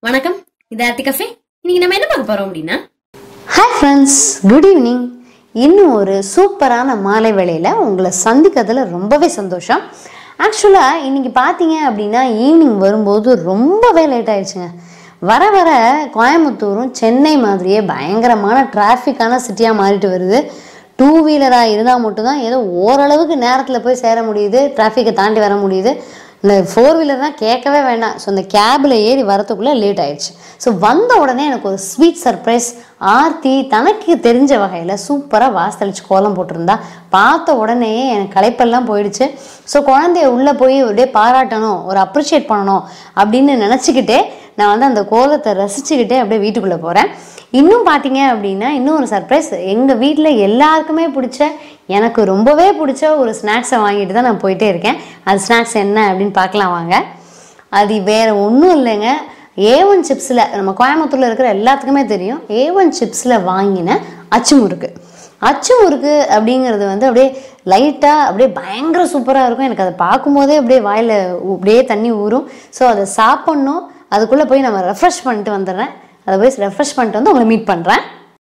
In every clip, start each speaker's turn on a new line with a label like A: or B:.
A: வணக்கம் இது ஆர்த்தி கஃபே இன்னைக்கு நம்ம என்ன பார்க்க போறோம் அப்படின்னா
B: ஹாய் ஃப்ரெண்ட்ஸ் குட் ஈவினிங் இன்னும் ஒரு சூப்பரான மாலை வேளையில் உங்களை சந்திக்கிறதுல ரொம்பவே சந்தோஷம் ஆக்சுவலாக இன்னைக்கு பார்த்தீங்க அப்படின்னா ஈவினிங் வரும்போது ரொம்பவே லேட் ஆயிடுச்சுங்க வர வர கோயம்புத்தூரும் சென்னை மாதிரியே பயங்கரமான டிராஃபிக்கான சிட்டியாக மாறிட்டு வருது டூ வீலராக இருந்தால் மட்டும்தான் ஏதோ ஓரளவுக்கு நேரத்தில் போய் சேர முடியுது டிராஃபிக்கை தாண்டி வர முடியுது இந்த ஃபோர் வீலர்னால் கேட்கவே வேண்டாம் ஸோ இந்த கேபில் ஏறி வரத்துக்குள்ளே லேட் ஆயிடுச்சு ஸோ வந்த உடனே எனக்கு ஒரு ஸ்வீட் சர்ப்ரைஸ் ஆர்த்தி தனக்கு தெரிஞ்ச வகையில் சூப்பராக வாசலிச்சு கோலம் போட்டிருந்தா பார்த்த உடனே எனக்கு களைப்பெல்லாம் போயிடுச்சு ஸோ குழந்தைய உள்ளே போய் அப்படியே பாராட்டணும் ஒரு அப்ரிஷியேட் பண்ணணும் அப்படின்னு நினச்சிக்கிட்டே நான் வந்து அந்த கோலத்தை ரசிச்சுக்கிட்டே அப்படியே வீட்டுக்குள்ளே போகிறேன் இன்னும் பார்த்தீங்க அப்படின்னா இன்னும் ஒரு சர்ப்ரைஸ் எங்கள் வீட்டில் எல்லாருக்குமே பிடிச்ச எனக்கு ரொம்பவே பிடிச்ச ஒரு ஸ்நாக்ஸை வாங்கிட்டு தான் நான் போயிட்டே இருக்கேன் அது ஸ்நாக்ஸ் என்ன அப்படின்னு பார்க்கலாம் வாங்க அது வேறு ஒன்றும் இல்லைங்க ஏ ஒன் சிப்ஸில் நம்ம கோயம்புத்தூரில் இருக்கிற எல்லாத்துக்குமே தெரியும் ஏ ஒன் சிப்ஸில் வாங்கின அச்சு முறுக்கு அச்சு முறுக்கு அப்படிங்கிறது வந்து அப்படியே லைட்டாக அப்படியே பயங்கர சூப்பராக இருக்கும் எனக்கு அதை பார்க்கும்போதே அப்படியே வாயில் அப்படியே தண்ணி ஊறும் ஸோ அதை சாப்பிட்ணும் அதுக்குள்ளே போய் நம்ம ரெஃப்ரெஷ் பண்ணிட்டு வந்துடுறேன் அதை போய் ரெஃப்ரெஷ் பண்ணிட்டு வந்து உங்களை மீட் பண்ணுறேன்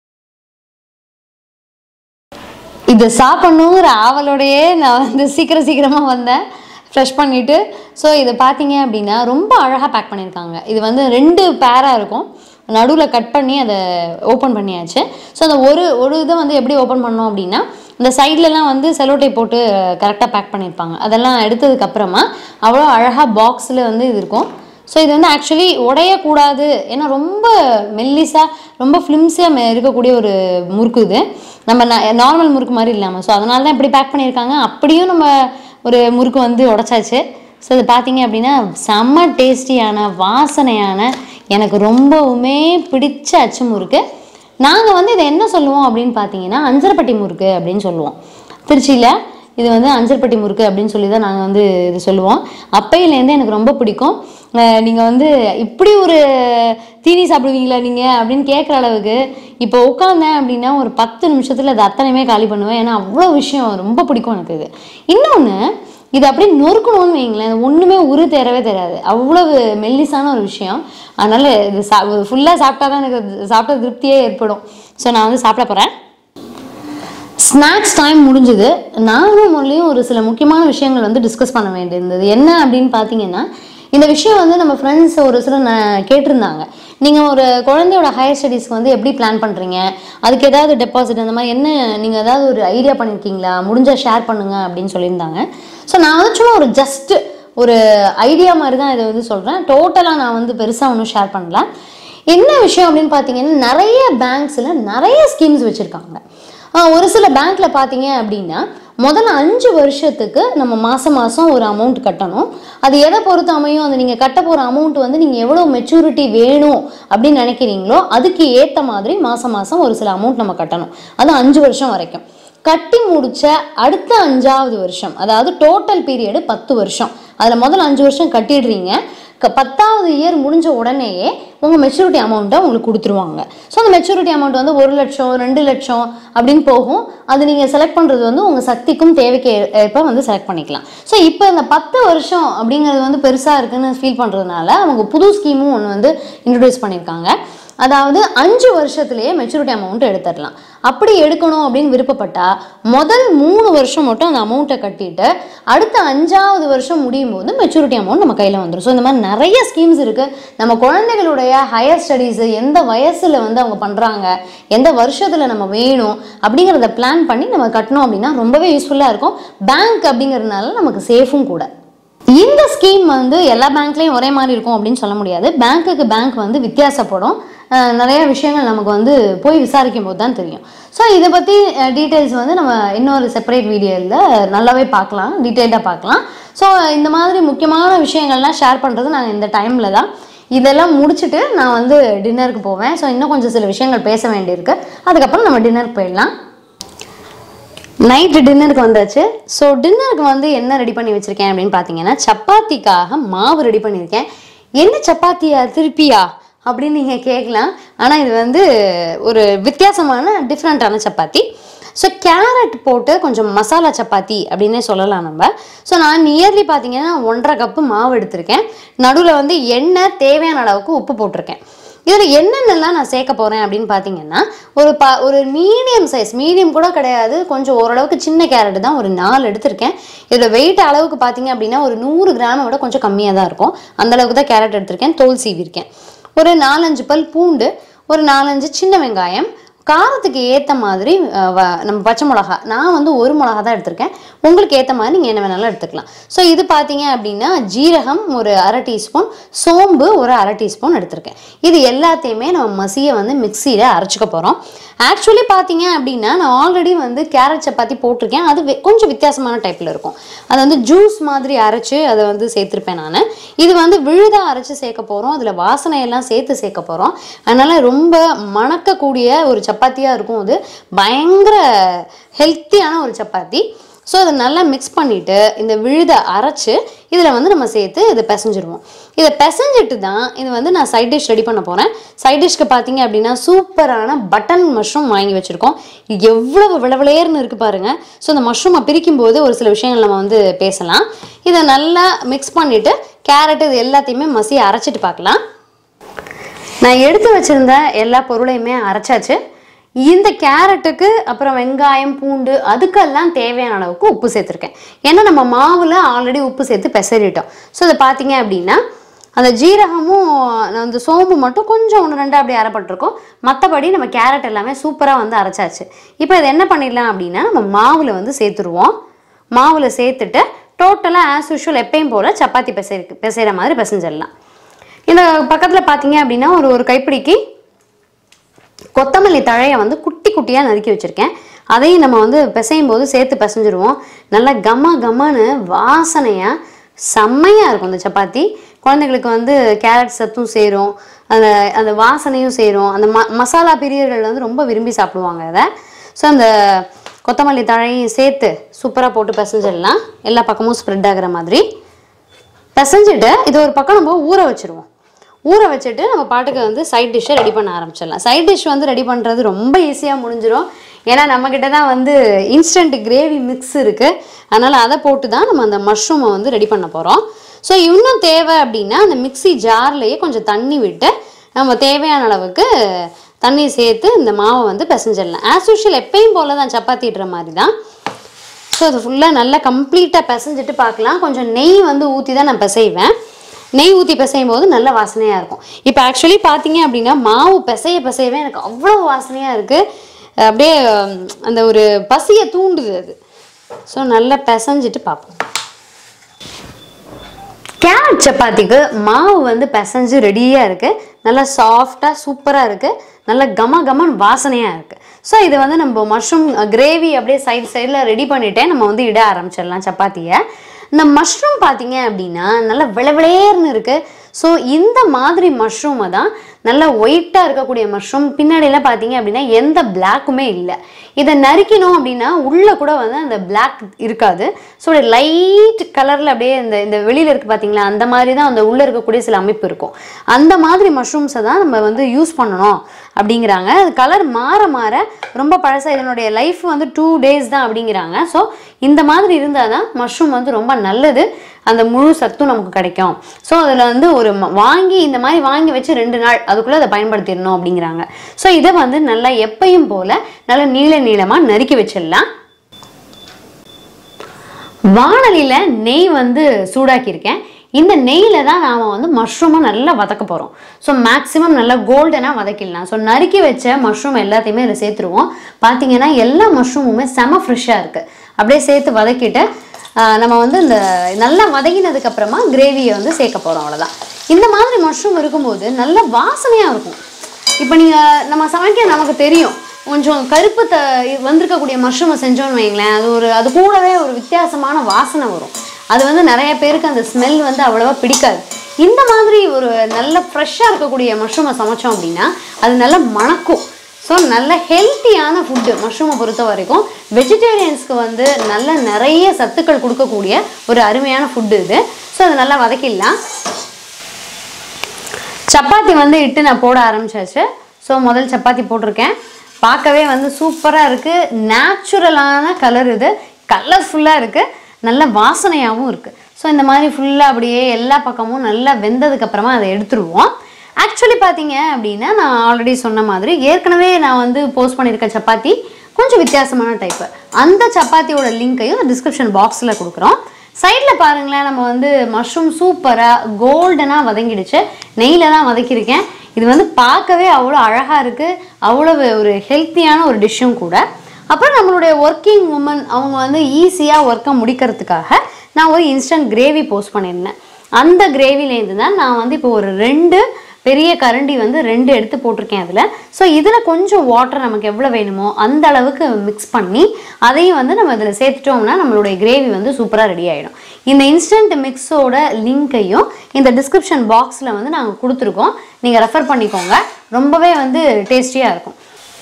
B: இதை சாப்பிட்ணுங்கிற ஆவலோடையே நான் வந்து சீக்கிரம் சீக்கிரமாக வந்தேன் ஃப்ரெஷ் பண்ணிவிட்டு ஸோ இதை பார்த்தீங்க அப்படின்னா ரொம்ப அழகாக பேக் பண்ணியிருக்காங்க இது வந்து ரெண்டு பேராக இருக்கும் நடுவில் கட் பண்ணி அதை ஓப்பன் பண்ணியாச்சு ஸோ அந்த ஒரு ஒரு இதை வந்து எப்படி ஓப்பன் பண்ணோம் அப்படின்னா இந்த சைட்லலாம் வந்து செலோட்டை போட்டு கரெக்டாக பேக் பண்ணியிருப்பாங்க அதெல்லாம் எடுத்ததுக்கப்புறமா அவ்வளோ அழகாக பாக்ஸில் வந்து இது இருக்கும் ஸோ இது வந்து ஆக்சுவலி உடையக்கூடாது ஏன்னா ரொம்ப மெல்லிஸாக ரொம்ப ஃப்ளிம்ஸியாக இருக்கக்கூடிய ஒரு முறுக்கு இது நம்ம நார்மல் முறுக்கு மாதிரி இல்லாமல் ஸோ அதனால தான் இப்படி பேக் பண்ணியிருக்காங்க அப்படியும் நம்ம ஒரு முறுக்கு வந்து உடைச்சாச்சு ஸோ இது பார்த்தீங்க அப்படின்னா செம்ம டேஸ்டியான வாசனையான எனக்கு ரொம்பவுமே பிடிச்ச அச்சு முறுக்கு நாங்கள் வந்து இதை என்ன சொல்லுவோம் அப்படின்னு பார்த்தீங்கன்னா அஞ்சரப்பட்டி முறுக்கு அப்படின்னு சொல்லுவோம் திருச்சியில் இது வந்து அஞ்சல்பட்டி முறுக்கு அப்படின்னு சொல்லி தான் நாங்கள் வந்து இது சொல்லுவோம் அப்பையிலேருந்து எனக்கு ரொம்ப பிடிக்கும் நீங்கள் வந்து இப்படி ஒரு தீனி சாப்பிடுவீங்களா நீங்கள் அப்படின்னு கேட்குற அளவுக்கு இப்போ உட்காந்தேன் அப்படின்னா ஒரு பத்து நிமிஷத்தில் அது அத்தனையுமே காலி பண்ணுவேன் ஏன்னா அவ்வளோ விஷயம் ரொம்ப பிடிக்கும் எனக்கு இது இன்னொன்று இது அப்படியே நொறுக்கணும்னு வைங்களேன் இது ஒன்றுமே உரு தேரவே தெரியாது அவ்வளவு மெல்லிசான ஒரு விஷயம் அதனால் இது சா ஃபுல்லாக சாப்பிட்டா தான் எனக்கு அது சாப்பிட்ட திருப்தியே ஏற்படும் ஸோ நான் வந்து சாப்பிட போகிறேன் ஸ்நாக்ஸ் டைம் முடிஞ்சுது நானும் முரளியும் ஒரு சில முக்கியமான விஷயங்கள் வந்து டிஸ்கஸ் பண்ண வேண்டியிருந்தது என்ன அப்படின்னு பார்த்தீங்கன்னா இந்த விஷயம் வந்து நம்ம ஃப்ரெண்ட்ஸ் ஒரு சில ந- கேட்டிருந்தாங்க நீங்கள் ஒரு குழந்தையோட ஹையர் ஸ்டடீஸ்க்கு வந்து எப்படி பிளான் பண்ணுறீங்க அதுக்கு ஏதாவது டெபாசிட் அந்த மாதிரி என்ன நீங்கள் ஏதாவது ஒரு ஐடியா பண்ணியிருக்கீங்களா முடிஞ்சால் ஷேர் பண்ணுங்க அப்படின்னு சொல்லியிருந்தாங்க ஸோ நான் வந்து சும்மா ஒரு ஜஸ்ட் ஒரு ஐடியா மாதிரி தான் இதை வந்து சொல்கிறேன் டோட்டலாக நான் வந்து பெருசாக ஒன்றும் ஷேர் பண்ணல என்ன விஷயம் அப்படின்னு பார்த்தீங்கன்னா நிறைய பேங்க்ஸில் நிறைய ஸ்கீம்ஸ் வச்சுருக்காங்க ஆஹ் ஒரு சில பேங்க்ல பார்த்தீங்க அப்படின்னா முதல்ல அஞ்சு வருஷத்துக்கு நம்ம மாதம் மாதம் ஒரு அமௌண்ட் கட்டணும் அது எதை பொறுத்து அமையும் அது நீங்கள் கட்ட போகிற அமௌண்ட் வந்து நீங்கள் எவ்வளோ மெச்சூரிட்டி வேணும் அப்படின்னு நினைக்கிறீங்களோ அதுக்கு ஏற்ற மாதிரி மாதம் மாதம் ஒரு சில அமௌண்ட் நம்ம கட்டணும் அது அஞ்சு வருஷம் வரைக்கும் கட்டி முடிச்ச அடுத்த அஞ்சாவது வருஷம் அதாவது டோட்டல் பீரியடு பத்து வருஷம் அதில் முதல்ல அஞ்சு வருஷம் கட்டிடுறீங்க க- பத்தாவது இயர் முடிஞ்ச உடனேயே உங்கள் மெச்சூரிட்டி அமௌண்ட்டை உங்களுக்கு கொடுத்துருவாங்க ஸோ அந்த மெச்சூரிட்டி அமௌண்ட் வந்து ஒரு லட்சம் ரெண்டு லட்சம் அப்படின்னு போகும் அது நீங்கள் செலக்ட் பண்ணுறது வந்து உங்கள் சக்திக்கும் தேவைக்கு ஏ- ஏற்ப வந்து செலக்ட் பண்ணிக்கலாம் ஸோ இப்போ இந்த பத்து வருஷம் அப்படிங்கிறது வந்து பெருசாக இருக்குன்னு ஃபீல் பண்ணுறதுனால அவங்க புது ஸ்கீமும் ஒன்று வந்து இன்ட்ரடியூஸ் பண்ணியிருக்காங்க அதாவது அஞ்சு வருஷத்துலேயே மெச்சூரிட்டி அமௌண்ட் எடுத்துடலாம் அப்படி எடுக்கணும் அப்படின்னு விருப்பப்பட்டா முதல் மூணு வருஷம் மட்டும் அந்த அமௌண்ட்டை கட்டிட்டு அடுத்த அஞ்சாவது வருஷம் முடியும் போது மெச்சூரிட்டி அமௌண்ட் நம்ம கையில் வந்துடும் ஸோ இந்த மாதிரி நிறைய ஸ்கீம்ஸ் இருக்குது நம்ம குழந்தைகளுடைய ஹையர் ஸ்டடீஸு எந்த வயசில் வந்து அவங்க பண்ணுறாங்க எந்த வருஷத்தில் நம்ம வேணும் அப்படிங்கிறத பிளான் பண்ணி நம்ம கட்டணும் அப்படின்னா ரொம்பவே யூஸ்ஃபுல்லாக இருக்கும் பேங்க் அப்படிங்கிறதுனால நமக்கு சேஃபும் கூட இந்த ஸ்கீம் வந்து எல்லா பேங்க்லேயும் ஒரே மாதிரி இருக்கும் அப்படின்னு சொல்ல முடியாது பேங்க்குக்கு பேங்க் வந்து வித்தியாசப்படும் அஹ் நிறைய விஷயங்கள் நமக்கு வந்து போய் விசாரிக்கும் போது தான் தெரியும் ஸோ இதை பற்றி டீட்டெயில்ஸ் வந்து நம்ம இன்னொரு செப்பரேட் வீடியோவில் நல்லாவே பார்க்கலாம் டீட்டெயில்டாக பார்க்கலாம் ஸோ இந்த மாதிரி முக்கியமான விஷயங்கள்லாம் ஷேர் பண்ணுறது நான் இந்த டைமில் தான் இதெல்லாம் முடிச்சுட்டு நான் வந்து டின்னருக்கு போவேன் ஸோ இன்னும் கொஞ்சம் சில விஷயங்கள் பேச வேண்டியிருக்கு அதுக்கப்புறம் நம்ம டின்னருக்கு போயிடலாம் நைட்டு டின்னருக்கு வந்தாச்சு ஸோ டின்னருக்கு வந்து என்ன ரெடி பண்ணி வச்சுருக்கேன் அப்படின்னு பார்த்தீங்கன்னா சப்பாத்திக்காக மாவு ரெடி பண்ணியிருக்கேன் என்ன சப்பாத்தியா திருப்பியா அப்படின்னு நீங்கள் கேட்கலாம் ஆனால் இது வந்து ஒரு வித்தியாசமான டிஃப்ரெண்ட்டான சப்பாத்தி ஸோ கேரட் போட்டு கொஞ்சம் மசாலா சப்பாத்தி அப்படின்னே சொல்லலாம் நம்ம ஸோ நான் நியர்லி பார்த்தீங்கன்னா ஒன்றரை கப்பு மாவு எடுத்திருக்கேன் நடுவில் வந்து எண்ணெய் தேவையான அளவுக்கு உப்பு போட்டிருக்கேன் இதில் என்னென்னலாம் நான் சேர்க்க போகிறேன் அப்படின்னு பார்த்தீங்கன்னா ஒரு ப ஒரு மீடியம் சைஸ் மீடியம் கூட கிடையாது கொஞ்சம் ஓரளவுக்கு சின்ன கேரட் தான் ஒரு நாலு எடுத்திருக்கேன் இதோட வெயிட் அளவுக்கு பார்த்தீங்க அப்படின்னா ஒரு நூறு கிராமை விட கொஞ்சம் கம்மியாக தான் இருக்கும் அந்த அளவுக்கு தான் கேரட் எடுத்திருக்கேன் தோல் சீவிருக்கேன் ஒரு நாலஞ்சு பல் பூண்டு ஒரு நாலஞ்சு சின்ன வெங்காயம் காரத்துக்கு ஏற்ற மாதிரி அஹ், வ- நம்ம பச்சை மிளகா நான் வந்து ஒரு மிளகா தான் எடுத்திருக்கேன் உங்களுக்கு ஏற்ற மாதிரி நீங்கள் என்ன வேணாலும் எடுத்துக்கலாம் ஸோ இது பார்த்தீங்க அப்படின்னா ஜீரகம் ஒரு அரை டீஸ்பூன் சோம்பு ஒரு அரை டீஸ்பூன் எடுத்திருக்கேன் இது எல்லாத்தையுமே நம்ம மசியை வந்து மிக்சியில் அரைச்சிக்க போகிறோம் ஆக்சுவலி பார்த்தீங்க அப்படின்னா நான் ஆல்ரெடி வந்து கேரட் சப்பாத்தி போட்டிருக்கேன் அது வி- கொஞ்சம் வித்தியாசமான டைப்பில் இருக்கும் அது வந்து ஜூஸ் மாதிரி அரைச்சு அதை வந்து சேர்த்துருப்பேன் நான் இது வந்து விழுதா அரைச்சு சேர்க்க போகிறோம் அதில் வாசனையெல்லாம் சேர்த்து சேர்க்க போகிறோம் அதனால் ரொம்ப மணக்கக்கூடிய ஒரு சப்பாத்தியாக இருக்கும் அது பயங்கர ஹெல்த்தியான ஒரு சப்பாத்தி ஸோ அதை நல்லா மிக்ஸ் பண்ணிவிட்டு இந்த விழுதை அரைச்சு இதில் வந்து நம்ம சேர்த்து இதை பிசைஞ்சிருவோம் இதை பிசைஞ்சிட்டு தான் இது வந்து நான் சைட் டிஷ் ரெடி பண்ண போகிறேன் சைட் டிஷ்க்கு பார்த்தீங்க அப்படின்னா சூப்பரான பட்டன் மஷ்ரூம் வாங்கி வச்சுருக்கோம் இது எவ்வளவு விளவிளையர்னு இருக்குது பாருங்கள் ஸோ இந்த மஷ்ரூமை பிரிக்கும் போது ஒரு சில விஷயங்கள் நம்ம வந்து பேசலாம் இதை நல்லா மிக்ஸ் பண்ணிவிட்டு கேரட் இது எல்லாத்தையுமே மசி அரைச்சிட்டு பார்க்கலாம் நான் எடுத்து வச்சிருந்த எல்லா பொருளையுமே அரைச்சாச்சு இந்த கேரட்டுக்கு அப்புறம் வெங்காயம் பூண்டு அதுக்கெல்லாம் தேவையான அளவுக்கு உப்பு சேர்த்துருக்கேன் ஏன்னா நம்ம மாவில் ஆல்ரெடி உப்பு சேர்த்து பெசரிட்டோம் ஸோ இதை பார்த்தீங்க அப்படின்னா அந்த ஜீரகமும் அந்த சோம்பு மட்டும் கொஞ்சம் ஒன்று ரெண்டு அப்படி அரைப்பட்டிருக்கோம் மற்றபடி நம்ம கேரட் எல்லாமே சூப்பராக வந்து அரைச்சாச்சு இப்போ இதை என்ன பண்ணிடலாம் அப்படின்னா நம்ம மாவில் வந்து சேர்த்துருவோம் மாவில் சேர்த்துட்டு டோட்டலாக ஆஸ் யூஷுவல் எப்பயும் போல் சப்பாத்தி பெசை பெசைகிற மாதிரி பிசைஞ்சிடலாம் இந்த பக்கத்தில் பார்த்தீங்க அப்படின்னா ஒரு ஒரு கைப்பிடிக்கு கொத்தமல்லி தழையை வந்து குட்டி குட்டியாக நறுக்கி வச்சுருக்கேன் அதையும் நம்ம வந்து பிசையும் போது சேர்த்து பிசைஞ்சிருவோம் நல்லா கம கமன்னு வாசனையாக செம்மையாக இருக்கும் இந்த சப்பாத்தி குழந்தைங்களுக்கு வந்து கேரட் சத்தும் சேரும் அந்த அந்த வாசனையும் சேரும் அந்த ம மசாலா பிரியர்கள் வந்து ரொம்ப விரும்பி சாப்பிடுவாங்க அதை ஸோ அந்த கொத்தமல்லி தழையும் சேர்த்து சூப்பராக போட்டு பிசைஞ்சிடலாம் எல்லா பக்கமும் ஸ்ப்ரெட் ஆகுற மாதிரி பிசைஞ்சிட்டு இது ஒரு பக்கம் நம்ம ஊற வச்சிருவோம் ஊற வச்சுட்டு நம்ம பாட்டுக்கு வந்து சைட் டிஷ்ஷை ரெடி பண்ண ஆரம்பிச்சிடலாம் சைட் டிஷ் வந்து ரெடி பண்ணுறது ரொம்ப ஈஸியாக முடிஞ்சிடும் ஏன்னா நம்மக்கிட்ட தான் வந்து இன்ஸ்டன்ட் கிரேவி மிக்ஸ் இருக்குது அதனால் அதை போட்டு தான் நம்ம அந்த மஷ்ரூமை வந்து ரெடி பண்ண போகிறோம் ஸோ இன்னும் தேவை அப்படின்னா அந்த மிக்ஸி ஜார்லேயே கொஞ்சம் தண்ணி விட்டு நம்ம தேவையான அளவுக்கு தண்ணி சேர்த்து இந்த மாவை வந்து பிசைஞ்சிடலாம் ஆஸ் யூஷுவல் எப்பயும் போல தான் சப்பாத்திடுற மாதிரி தான் ஸோ அது ஃபுல்லாக நல்லா கம்ப்ளீட்டாக பிசைஞ்சிட்டு பார்க்கலாம் கொஞ்சம் நெய் வந்து ஊற்றி தான் நான் பிசைவேன் நெய் ஊற்றி பிசையும் போது நல்ல வாசனையாக இருக்கும் இப்போ ஆக்சுவலி பார்த்தீங்க அப்படின்னா மாவு பிசைய பிசையவே எனக்கு அவ்வளோ வாசனையாக இருக்குது அப்படியே உம், அந்த ஒரு பசியை தூண்டுது அது ஸோ நல்லா பிசைஞ்சிட்டு பார்ப்போம் கேரட் சப்பாத்திக்கு மாவு வந்து பிசைஞ்சு ரெடியாக இருக்குது நல்லா சாஃப்டாக சூப்பராக இருக்குது நல்ல கம கமன் வாசனையாக இருக்குது ஸோ இது வந்து நம்ம மஷ்ரூம் கிரேவி அப்படியே சைடு சைடில் ரெடி பண்ணிட்டே நம்ம வந்து இட ஆரம்பிச்சிடலாம் சப்பாத்தியை இந்த மஷ்ரூம் பார்த்தீங்க அப்படின்னா நல்லா விளவிளேர்னு இருக்குது ஸோ இந்த மாதிரி மஷ்ரூமை தான் நல்லா ஒயிட்டாக இருக்கக்கூடிய மஷ்ரூம் பின்னாடிலாம் பார்த்தீங்க அப்படின்னா எந்த பிளாக்குமே இல்லை இதை நறுக்கணும் அப்படின்னா உள்ளே கூட வந்து அந்த பிளாக் இருக்காது ஸோ லைட் கலரில் அப்படியே இந்த இந்த வெளியில் இருக்குது பார்த்தீங்களா அந்த மாதிரி தான் அந்த உள்ளே இருக்கக்கூடிய சில அமைப்பு இருக்கும் அந்த மாதிரி மஷ்ரூம்ஸை தான் நம்ம வந்து யூஸ் பண்ணணும் அப்படிங்கிறாங்க அது கலர் மாற மாற ரொம்ப பழசா இதனுடைய லைஃப் வந்து டூ டேஸ் தான் அப்படிங்கிறாங்க ஸோ இந்த மாதிரி இருந்தால் தான் மஷ்ரூம் வந்து ரொம்ப நல்லது அந்த முழு சத்தும் நமக்கு கிடைக்கும் ஸோ அதில் வந்து ஒரு ம- வாங்கி இந்த மாதிரி வாங்கி வச்சு ரெண்டு நாள் அதுக்குள்ளே அதை பயன்படுத்திடணும் அப்படிங்கிறாங்க ஸோ இதை வந்து நல்லா எப்பயும் போல் நல்லா நீள நீளமாக நறுக்கி வச்சிடலாம் வாணலியில் நெய் வந்து சூடாக்கியிருக்கேன் இந்த நெய்யில் தான் நாம் வந்து மஷ்ரூமை நல்லா வதக்க போகிறோம் ஸோ மேக்ஸிமம் நல்லா கோல்டனாக வதக்கிடலாம் ஸோ நறுக்கி வச்ச மஷ்ரூம் எல்லாத்தையுமே இதில் சேர்த்துருவோம் பார்த்தீங்கன்னா எல்லா மஷ்ரூமுமே செம ஃப்ரெஷ்ஷாக இருக்குது அப்படியே சேர்த்து வதக்கிட்டு ஆஹ், நம்ம வந்து இந்த நல்லா வதங்கினதுக்கு அப்புறமா கிரேவியை வந்து சேர்க்க போகிறோம் அவ்வளோதான் இந்த மாதிரி மஷ்ரூம் இருக்கும்போது நல்ல வாசனையாக இருக்கும் இப்போ நீங்கள் நம்ம சமைக்க நமக்கு தெரியும் கொஞ்சம் கருப்பு த வந்திருக்கக்கூடிய மஷ்ரூமை செஞ்சோன்னு வைங்களேன் அது ஒரு அது கூடவே ஒரு வித்தியாசமான வாசனை வரும் அது வந்து நிறைய பேருக்கு அந்த ஸ்மெல் வந்து அவ்வளோவா பிடிக்காது இந்த மாதிரி ஒரு நல்ல ஃப்ரெஷ்ஷாக இருக்கக்கூடிய மஷ்ரூமை சமைச்சோம் அப்படின்னா அது நல்லா மணக்கும் ஸோ நல்ல ஹெல்த்தியான ஃபுட்டு மஷ்ரூமை பொறுத்த வரைக்கும் வெஜிடேரியன்ஸ்க்கு வந்து நல்ல நிறைய சத்துக்கள் கொடுக்கக்கூடிய ஒரு அருமையான ஃபுட்டு இது ஸோ அதை நல்லா வதக்கிடலாம் சப்பாத்தி வந்து இட்டு நான் போட ஆரம்பிச்சாச்சு ஸோ முதல் சப்பாத்தி போட்டிருக்கேன் பார்க்கவே வந்து சூப்பராக இருக்குது நேச்சுரலான கலர் இது கலர்ஃபுல்லாக இருக்குது நல்ல வாசனையாகவும் இருக்குது ஸோ இந்த மாதிரி ஃபுல்லாக அப்படியே எல்லா பக்கமும் நல்லா வெந்ததுக்கப்புறமா அதை எடுத்துருவோம் ஆக்சுவலி பார்த்தீங்க அப்படின்னா நான் ஆல்ரெடி சொன்ன மாதிரி ஏற்கனவே நான் வந்து போஸ்ட் பண்ணியிருக்க சப்பாத்தி கொஞ்சம் வித்தியாசமான டைப்பு அந்த சப்பாத்தியோட லிங்க்கையும் டிஸ்கிரிப்ஷன் பாக்ஸில் கொடுக்குறோம் சைடில் பாருங்களேன் நம்ம வந்து மஷ்ரூம் சூப்பராக கோல்டனாக வதங்கிடுச்சு நெய்யில் தான் வதக்கியிருக்கேன் இது வந்து பார்க்கவே அவ்வளோ அழகாக இருக்குது அவ்வளோ ஒரு ஹெல்த்தியான ஒரு டிஷ்ஷும் கூட அப்புறம் நம்மளுடைய ஒர்க்கிங் உமன் அவங்க வந்து ஈஸியாக ஒர்க்கை முடிக்கிறதுக்காக நான் ஒரு இன்ஸ்டன்ட் கிரேவி போஸ்ட் பண்ணியிருந்தேன் அந்த கிரேவிலேருந்து தான் நான் வந்து இப்போ ஒரு ரெண்டு பெரிய கரண்டி வந்து ரெண்டு எடுத்து போட்டிருக்கேன் அதில் ஸோ இதில் கொஞ்சம் வாட்டர் நமக்கு எவ்வளோ வேணுமோ அந்த அளவுக்கு மிக்ஸ் பண்ணி அதையும் வந்து நம்ம இதில் சேர்த்துட்டோம்னா நம்மளுடைய கிரேவி வந்து சூப்பராக ரெடி ஆகிடும் இந்த இன்ஸ்டன்ட் மிக்ஸோட லிங்க்கையும் இந்த டிஸ்கிரிப்ஷன் பாக்ஸில் வந்து நாங்கள் கொடுத்துருக்கோம் நீங்கள் ரெஃபர் பண்ணிக்கோங்க ரொம்பவே வந்து டேஸ்டியாக இருக்கும்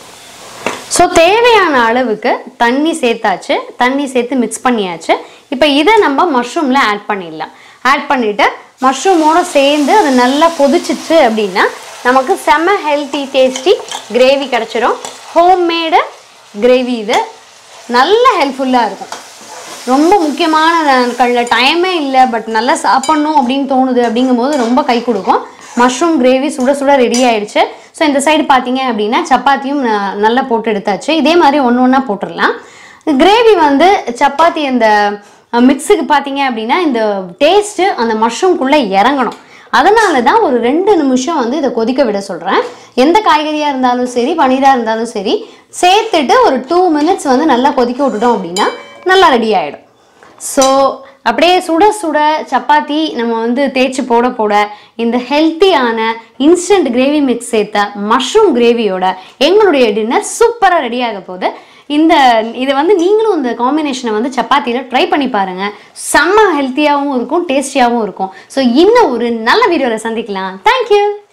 B: ஸோ தேவையான அளவுக்கு தண்ணி சேர்த்தாச்சு தண்ணி சேர்த்து மிக்ஸ் பண்ணியாச்சு இப்போ இதை நம்ம மஷ்ரூமில் ஆட் பண்ணிடலாம் ஆட் பண்ணிவிட்டு மஷ்ரூமோட சேர்ந்து அது நல்லா கொதிச்சிச்சு அப்படின்னா நமக்கு செம்ம ஹெல்த்தி டேஸ்டி கிரேவி கிடச்சிரும் ஹோம்மேடு கிரேவி இது நல்ல ஹெல்ப்ஃபுல்லாக இருக்கும் ரொம்ப முக்கியமான நாட்களில் டைமே இல்லை பட் நல்லா சாப்பிட்ணும் அப்படின்னு தோணுது அப்படிங்கும்போது ரொம்ப கை கொடுக்கும் மஷ்ரூம் கிரேவி சுட சுட ரெடி ஆயிடுச்சு ஸோ இந்த சைடு பார்த்தீங்க அப்படின்னா சப்பாத்தியும் ந- நல்லா போட்டு எடுத்தாச்சு இதே மாதிரி ஒன்று ஒன்றா போட்டுடலாம் கிரேவி வந்து சப்பாத்தி அந்த மிக்ஸுக்கு பார்த்தீங்க அப்படின்னா இந்த டேஸ்ட்டு அந்த மஷ்ரூம்குள்ளே இறங்கணும் அதனால தான் ஒரு ரெண்டு நிமிஷம் வந்து இதை கொதிக்க விட சொல்கிறேன் எந்த காய்கறியாக இருந்தாலும் சரி பன்னீராக இருந்தாலும் சரி சேர்த்துட்டு ஒரு டூ மினிட்ஸ் வந்து நல்லா கொதிக்க விட்டுட்டோம் அப்படின்னா நல்லா ரெடி ஆகிடும் ஸோ அப்படியே சுட சுட சப்பாத்தி நம்ம வந்து தேய்ச்சி போட போட இந்த ஹெல்த்தியான இன்ஸ்டன்ட் கிரேவி மிக்ஸ் சேர்த்த மஷ்ரூம் கிரேவியோட எங்களுடைய டின்னர் சூப்பராக ரெடி ஆக போகுது இந்த இதை வந்து நீங்களும் இந்த காம்பினேஷனை வந்து சப்பாத்தியில் ட்ரை பண்ணி பாருங்கள் செம்ம ஹெல்த்தியாகவும் இருக்கும் டேஸ்டியாகவும் இருக்கும் ஸோ இன்னும் ஒரு நல்ல வீடியோவில் சந்திக்கலாம் தேங்க்யூ